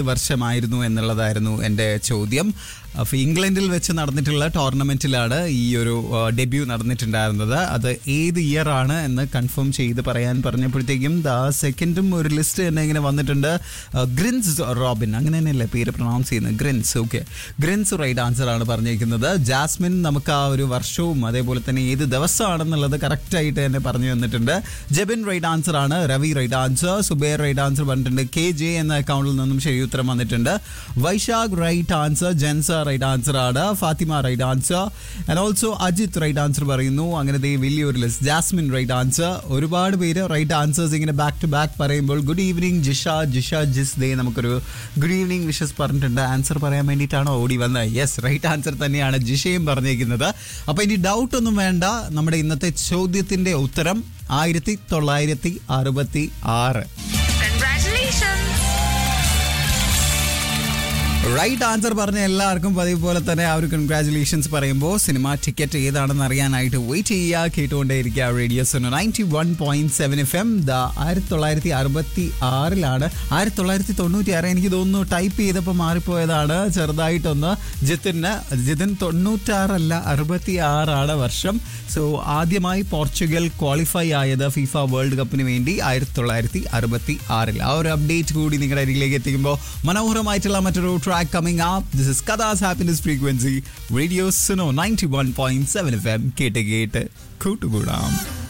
വർഷമായിരുന്നു എന്നുള്ളതായിരുന്നു എൻ്റെ ചോദ്യം അപ്പോൾ ഇംഗ്ലണ്ടിൽ വെച്ച് നടന്നിട്ടുള്ള ടോർണമെന്റിലാണ് ഈ ഒരു ഡെബ്യൂ നടന്നിട്ടുണ്ടായിരുന്നത് അത് ഏത് ഇയർ ആണ് എന്ന് കൺഫേം ചെയ്ത് പറയാൻ പറഞ്ഞപ്പോഴത്തേക്കും ദ സെക്കൻഡും ഒരു ലിസ്റ്റ് തന്നെ ഇങ്ങനെ വന്നിട്ടുണ്ട് ആ, ഗ്രിൻസ് റോബിൻ അങ്ങനെ തന്നെയല്ലേ പേര് പ്രൊണൗൺസ് ചെയ്യുന്നത് grins okay grins right answer ആണ് പറഞ്ഞിരിക്കുന്നത് ജാസ്മിൻ നമുക്ക് ആ ഒരു വർഷവും അതേപോലെ തന്നെ ഏത് ദിവസമാണെന്നുള്ളത് കറക്റ്റ് ആയിട്ട് തന്നെ പറഞ്ഞു തന്നിട്ടുണ്ട് ജെബിൻ റൈറ്റ് ആൻസർ ആണ് Ravi right answer Zubair right answer പറഞ്ഞിട്ടുണ്ട് കെ ജെ എന്ന അക്കൗണ്ടിൽ നിന്നും ശരി ഉത്തരം വന്നിട്ടുണ്ട് Vaishakh right answer Jensa right answer ആണ് Fathima right answer and also Ajith right answer പറയുന്നു അങ്ങനെ ദേ വലിയൊരു ലിസ്റ്റ് ജാസ്മിൻ റൈറ്റ് ആൻസർ ഒരുപാട് പേര് റൈറ്റ് ആൻസേഴ്സ് ഇങ്ങനെ ബാക്ക് ടു ബാക്ക് പറയുമ്പോൾ ഗുഡ് ഈവനിങ് ജിഷ ജിഷ ജിസ് ദേ നമുക്കൊരു ഗുഡ് ഈവനിങ് വിഷസ് പറഞ്ഞിട്ടുണ്ട് ആൻസർ പറയാൻ വേണ്ടിയിട്ടാണ് ഓടി വന്നത് യെസ് റൈറ്റ് ആൻസർ തന്നെയാണ് ജിഷയും പറഞ്ഞിരിക്കുന്നത് അപ്പോൾ ഇനി ഡൗട്ട് ഒന്നും വേണ്ട നമ്മുടെ ഇന്നത്തെ ചോദ്യത്തിന്റെ ഉത്തരം ആയിരത്തി തൊള്ളായിരത്തി അറുപത്തി ആറ് Congratulations! റൈറ്റ് ആൻസർ പറഞ്ഞ എല്ലാവർക്കും പതിവ് പോലെ തന്നെ ആ ഒരു കൺഗ്രാചുലേഷൻസ് പറയുമ്പോൾ സിനിമ ടിക്കറ്റ് ഏതാണെന്ന് അറിയാനായിട്ട് വെയിറ്റ് ചെയ്യുക കേട്ടുകൊണ്ടേയിരിക്കുക radio zone ninety one point seven F M the ആയിരത്തി തൊള്ളായിരത്തി അറുപത്തി ആറിലാണ് ആയിരത്തി തൊള്ളായിരത്തി തൊണ്ണൂറ്റി ആറ് എനിക്ക് തോന്നുന്നു ടൈപ്പ് ചെയ്തപ്പോൾ മാറിപ്പോയതാണ് ചെറുതായിട്ടൊന്ന് ജിത്തിന് ജിതിൻ തൊണ്ണൂറ്റാറല്ല അറുപത്തി ആറാണ് വർഷം സോ ആദ്യമായി പോർച്ചുഗൽ ക്വാളിഫൈ ആയത് ഫിഫ വേൾഡ് കപ്പിന് വേണ്ടി ആയിരത്തി തൊള്ളായിരത്തി അറുപത്തി ആറിൽ ആ ഒരു അപ്ഡേറ്റ് കൂടി നിങ്ങളുടെ അരികിലേക്ക് എത്തിക്കുമ്പോൾ മനോഹരമായിട്ടുള്ള മറ്റൊരു track coming up this is Kathas happiness frequency radio Suno ninety one point seven F M കേട്ട് കേട്ട് കൂട്ടുകൂടാം